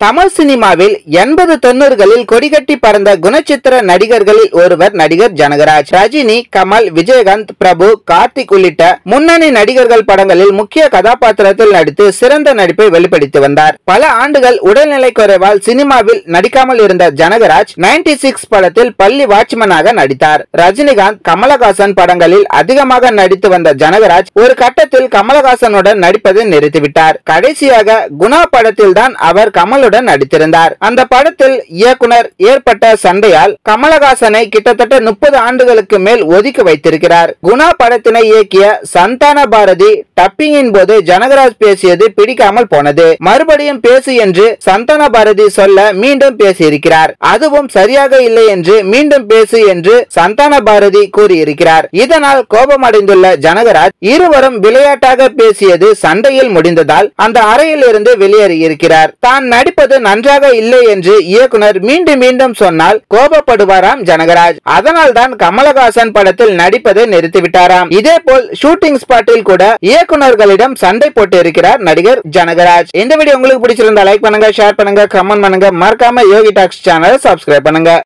தமிழ் சினிமாவில் எண்பது தொண்ணூறுகளில் கொடிகட்டி பறந்த குணச்சித்திர நடிகர்களில் ஒருவர் நடிகர் ஜனகராஜ் ரஜினி கமல் விஜயகாந்த் பிரபு கார்த்திக் உள்ளிட்ட முன்னணி நடிகர்கள் படங்களில் முக்கிய கதாபாத்திரத்தில் நடித்து சிறந்த நடிப்பை வெளிப்படுத்தி வந்தார் பல ஆண்டுகள் உடல்நிலை குறைவால் சினிமாவில் நடிக்காமல் இருந்த ஜனகராஜ் 96 சிக்ஸ் படத்தில் பள்ளி வாட்ச்மேனாக நடித்தார் ரஜினிகாந்த் கமலஹாசன் படங்களில் அதிகமாக நடித்து வந்த ஜனகராஜ் ஒரு கட்டத்தில் கமலஹாசனுடன் நடிப்பதை நிறுத்திவிட்டார் கடைசியாக குணா படத்தில் தான் அவர் கமலுடன் நடித்திருந்தார் அந்த படத்தில் இயக்குனர் ஏற்பட்ட சண்டையால் கமலஹாசனை கிட்டத்தட்ட முப்பது ஆண்டுகளுக்கு மேல் ஒதுக்கி வைத்திருக்கிறார் குணா படத்தினை இயக்கிய சந்தான பாரதி டப்பிங்கின் போது ஜனகராஜ் பேசியது பிடிக்காமல் போனது மறுபடியும் பேசு என்று சந்தான பாரதி சொல்ல மீண்டும் பேசியிருக்கிறார் அதுவும் சரியாக இல்லை என்று மீண்டும் பேசு என்று சந்தான பாரதி கூறியிருக்கிறார் இதனால் கோபமடைந்துள்ள ஜனகராஜ் இருவரும் விளையாட்டாக பேசியது சண்டையில் முடிந்ததால் அந்த அறையில் இருந்து வெளியேறியிருக்கிறார் தான் நடிப்பது நன்றாக இல்லை என்று இயக்குனர் மீண்டும் மீண்டும் சொன்னால் கோபப்படுவாராம் ஜனகராஜ் அதனால் தான் கமலஹாசன் படத்தில் நடிப்பதை நிறுத்திவிட்டாராம் இதே போல் ஷூட்டிங் ஸ்பாட்டில் கூட இயக்குனர்களிடம் சண்டை போட்டு இருக்கிறார் நடிகர் ஜனகராஜ் இந்த வீடியோ உங்களுக்கு பிடிச்சிருந்தா லைக் பண்ணுங்க ஷேர் பண்ணுங்க கமெண்ட் பண்ணுங்க மறக்காம யோகி டாக்ஸ் சேனலை சப்ஸ்கிரைப் பண்ணுங்க